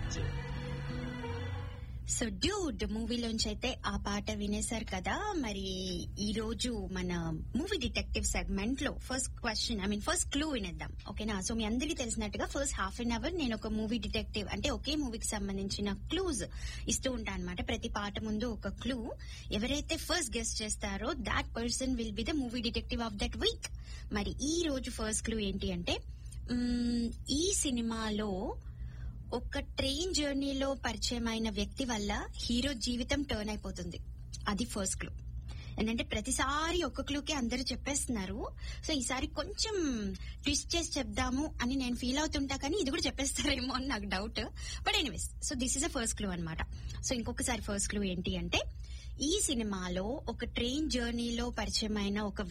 so dude మూవీలోంచి అయితే ఆ పాట వినేశారు కదా మరి ఈ రోజు మన మూవీ డిటెక్టివ్ సెగ్మెంట్ లో first question I mean first clue వినేద్దాం ఓకేనా సో మీ అందరికీ తెలిసినట్టుగా ఫస్ట్ హాఫ్ అన్ అవర్ నేను ఒక మూవీ డిటెక్టివ్ అంటే ఒకే మూవీకి సంబంధించిన క్లూజ్ ఇస్తూ ఉంటాను అనమాట ప్రతి పాట ముందు ఒక క్లూ ఎవరైతే ఫస్ట్ గెస్ట్ చేస్తారో that person will be the movie detective of that week మరి ఈ రోజు ఫస్ట్ క్లూ ఏంటి అంటే మ్మ్, ఈ సినిమాలో ఒక ట్రైన్ జర్నీలో పరిచయమైన వ్యక్తి వల్ల హీరో జీవితం టర్న్ అయిపోతుంది అది ఫస్ట్ క్లూ ఏంటంటే ప్రతిసారి ఒక్క క్లూకి అందరూ చెప్పేస్తున్నారు సో ఈసారి కొంచెం ట్విస్ట్ చేసి చెప్దాము అని నేను ఫీల్ అవుతుంటా కానీ ఇది కూడా చెప్పేస్తారేమో అని నాకు doubt but anyways so this is a first clue అనమాట సో ఇంకొకసారి ఫస్ట్ క్లూ ఏంటి అంటే ఈ సినిమాలో ఒక ట్రైన్ జర్నీలో పరిచయమైన ఒక